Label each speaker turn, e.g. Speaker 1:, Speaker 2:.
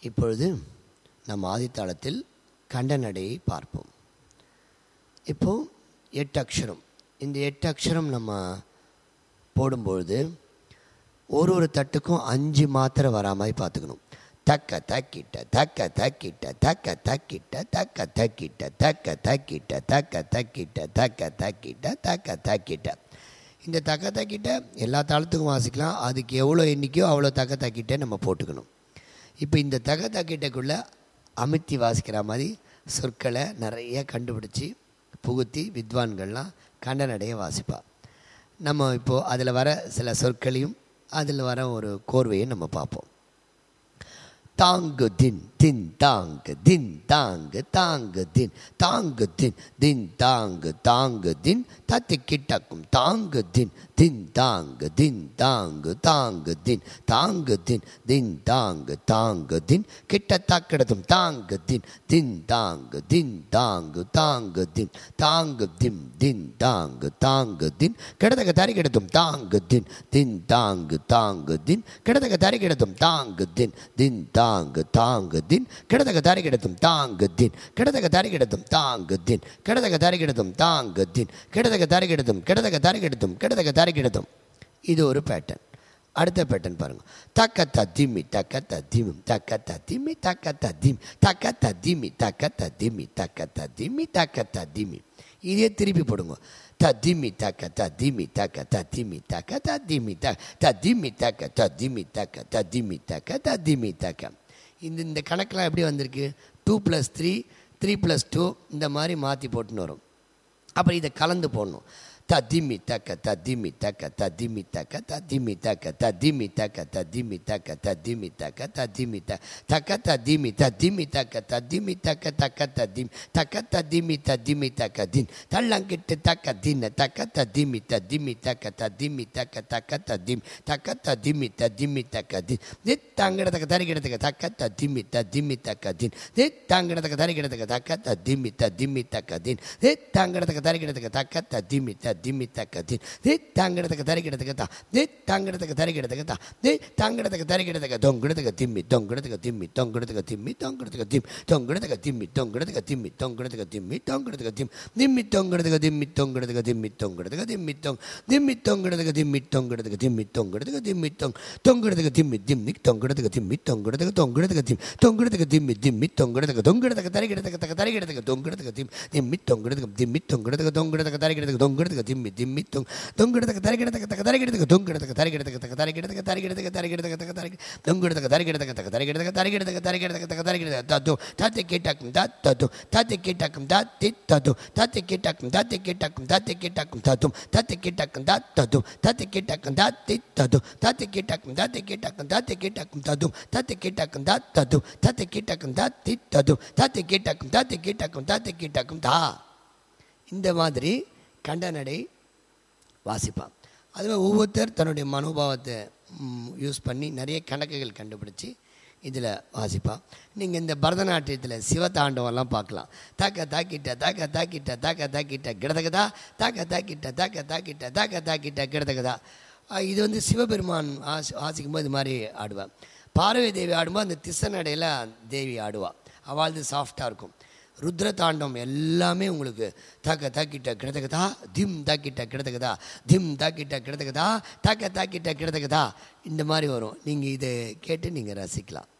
Speaker 1: இப்பொழுது நம் ஆதித்தாளத்தில் கண்டநடையை பார்ப்போம் இப்போ எட்டு அக்ஷரம் இந்த எட்டு அக்ஷரம் நம்ம போடும்பொழுது ஒரு ஒரு தட்டுக்கும் அஞ்சு மாத்திரை வரா மாதிரி பார்த்துக்கணும் தக்க தக்கிட்ட தக்க தக்கிட்ட தக்க தக்கிட்ட தக்க தக்கிட்ட தக்க தக்கிட்ட தக்க தக்கிட்ட தக்க தக்கிட்ட தக்க தக்கிட்ட இந்த தக்க தக்கிட்ட எல்லா தாளத்துக்கும் வாசிக்கலாம் அதுக்கு எவ்வளோ எண்ணிக்கையோ அவ்வளோ தக்க தக்கிட்ட நம்ம போட்டுக்கணும் இப்போ இந்த தக தக்கிட்டக்குள்ளே அமித்தி வாசிக்கிற மாதிரி சொற்களை நிறைய கண்டுபிடிச்சி புகுத்தி வித்வான்கள்லாம் கண்டனடைய வாசிப்பா நம்ம இப்போது அதில் வர சில சொற்களையும் அதில் வர ஒரு கோர்வையும் நம்ம பார்ப்போம் தாங்கு தின் தின் தாங்கு தின் தாங்கு தாங்கு தின் தாங்கு தின் தின் தாங்கு தாங்கு தின் தத்தி கிட்டக்கும் தாங்கு தின் தின் தாங்கு தின் தாங்கு தாங்கு தின் தாங்கு தின் தின் தாங்கு தாங்கு தின் கிட்ட தாக்கிடதும் தாங்கு தின் தின் தாங்கு தின் தாங்கு தாங்கு தின் தாங்கு திம் தின் தாங்கு தாங்கு தின் கிடதக தரி கிடதும் தாங்கு தின் தின் தாங்கு தாங்கு தின் கிடதக தரி கிடதும் தாங்கு தின் தின் தாங்கு தாங்கு தின் கிடதக தரி கிடதும் தாங்கு தின் கிடதக தரி கிடதும் தாங்கு தின் கிடதக தரி கிடதும் தாங்கு தின் கிடதக தரி கிடதும் கிடதக தரி கிடதும் கிடதக தரி கிடதும் இது ஒரு பேட்டர்ன் அடுத்த பேட்டர்ன் பாருங்க தக்க தத்திமி தக்க தத்திமி தக்க தத்திமி தக்க தத்திமி தக்க தத்திமி தக்க தத்திமி தக்க தத்திமி தக்க தத்திமி இதே திருப்பி போடுங்க தத்திமி தக்க தத்திமி தக்க தத்திமி தக்க தத்திமி தக்க தத்திமி தக்க தத்திமி தக்க தத்திமி தக்க தத்திமி தக்க இந்த இந்த கணக்கெலாம் எப்படி வந்திருக்கு two plus three three plus two இந்த மாதிரி மாற்றி போட்டுன்னு வரும் அப்புறம் இதை கலந்து போடணும் தத்திமி தக்க தத்திமி தக்க தத்திமி தக்க தத்திமி தக்க தத்திமி தக்க தத்திமி தக்க தத்திமி தக்க தத்திமி த தக்க தத்திமி தத்திமி தக்க தத்திமி தக்க தக்க தத்திமி தக்க தத்திமி தத்திமி தக்க தின் தள்ளங்கிட்டு தக்க தின்ன தக்க தத்திமி தத்திமி தக்க தத்திமி தக்க தக்க தத்திமி தக்க தத்திமி தத்திமி தக்க தின் தித் தாங்கிடத்தக்க தரிக்கிடத்துக்கு தக்க தத்திமி தத்திமி தக்க தின் தித் தாங்கிடத்தக்க தரிக்கிடத்துக்கு தக்க தத்திமி தத்திமி தக்க தின் தித் தாங்கிடத்தக்க தரிக்கிடத்துக்கு தக்க தத்திமி தத்திமி தக்க தின் தித் தாங்கிடத்தக்க தரிக்கிடத்துக்கு தா தித் தாங்கிடத்தக்க தரிக்கிடத்துக்கு தா தித் தாங்கிடத்தக்க தரிக்கிடத்துக்கு தொங்கிடத்துக்கு திம்மி தொங்கிடத்துக்கு திம்மி தொங்கிடத்துக்கு திம்மி தொங்கிடத்துக்கு திம் தொங்கிடத்துக்கு திம்மி தொங்கிடத்துக்கு திம்மி தொங்கிடத்துக்கு திம்மி தொங்கிடத்துக்கு திம் திம்மி தொங்கிடத்துக்கு திம்மி தொங்கிடத்துக்கு திம்மி தொங்கிடத்துக்கு திம்மி தொங் திம்மி தொங்கிடத்துக்கு திம்மி தொங்கிடத்துக்கு திம்மி தொங்கிடத்துக்கு திம்மி தொங் தொங்கிடத்துக்கு திம்மி திம்மி தொங்கிடத்துக்கு திம்மி தொங்கிடத்துக்கு தொங்கிடத்துக்கு திம் தொங்கிடத்துக்கு திம்மி திம்மி தொங்கிடத்துக்கு தொங்கிடத்துக்கு தரிக்கிடத்துக்கு தக்க தரிக்கிடத்துக்கு தொங்கிடத்துக்கு திம் திம்மி தொங்கிடத்துக்கு திம்மி தொங்கிடத்துக்கு தொங்கிடத்துக்கு தரிக்கிடத்துக்கு தொங்கிடத்துக்கு திம்மி திம்மி தொங் தொங்கிடத்துக்கு தரிக்கிடத்துக்கு தக்க தரிக்கிடத்துக்கு தொங்கிடத்துக்கு தரிக்கிடத்துக்கு தக்க தரிக்கிடத்துக்கு தரிக்கிடத்துக்கு தரிக்கிடத்துக்கு தக்க தரிக்க தொங்கிடத்துக்கு தரிக்கிடத்துக்கு தக்க தரிக்கிடத்துக்கு தரிக்கிடத்துக்கு தரிக்கிடத்துக்கு தக்க தரிக்கிடத்துக்கு தத்து தத்து கேட்டாக்கும் தத்து தத்து கேட்டாக்கும் தத்தி தத்து தத்து கேட்டாக்கும் தத்து கேட்டாக்கும் தத்து கேட்டாக்கும் தத்தும் தத்து கேட்டாக்கும் தத்து தத்து கேட்டாக்கும் தத்தி தத்து தத்து கேட்டாக்கும் தத்து கேட்டாக்கும் தத்து கேட்டாக்கும் தத்தும் தத்து கேட்டாக்கும் தத்து தத்து கேட்டாக்கும் தத்தி தத்து தத்து கேட்டாக்கும் தத்து கேட்டாக்கும் தத்து கேட்டாக்கும் தா இந்த மாதிரி கண்டனடை வாசிப்பான் அதுவே ஒவ்வொருத்தர் தன்னுடைய மனோபாவத்தை யூஸ் பண்ணி நிறைய கணக்குகள் கண்டுபிடிச்சி இதில் வாசிப்பான் நீங்கள் இந்த பரதநாட்டியத்தில் சிவதாண்டவம்லாம் பார்க்கலாம் தாக்க தாக்கிட்ட தாக்க தாக்கிட்ட தாக்க தாக்கிட்ட கிடதகதா தாக்க தாக்கிட்ட தாக்க தாக்கிட்ட தாக்க தாக்கிட்ட கிடதகதா இது வந்து சிவபெருமான் ஆசி வாசிக்கும்போது இது மாதிரி ஆடுவான் பார்வதி தேவி ஆடும்போது அந்த திசநடையில் தேவி ஆடுவாள் அவள்து சாஃப்டாக இருக்கும் ருத்ர தாண்டம் எல்லாமே உங்களுக்கு தாக்க தாக்கிட்ட கிடதகதா திம் தாக்கிட்ட கிடதகதா திம் தாக்கிட்ட கிடதகதா தாக்க தாக்கிட்ட கிடதகதா இந்த மாதிரி வரும் நீங்கள் இதை கேட்டு நீங்கள் ரசிக்கலாம்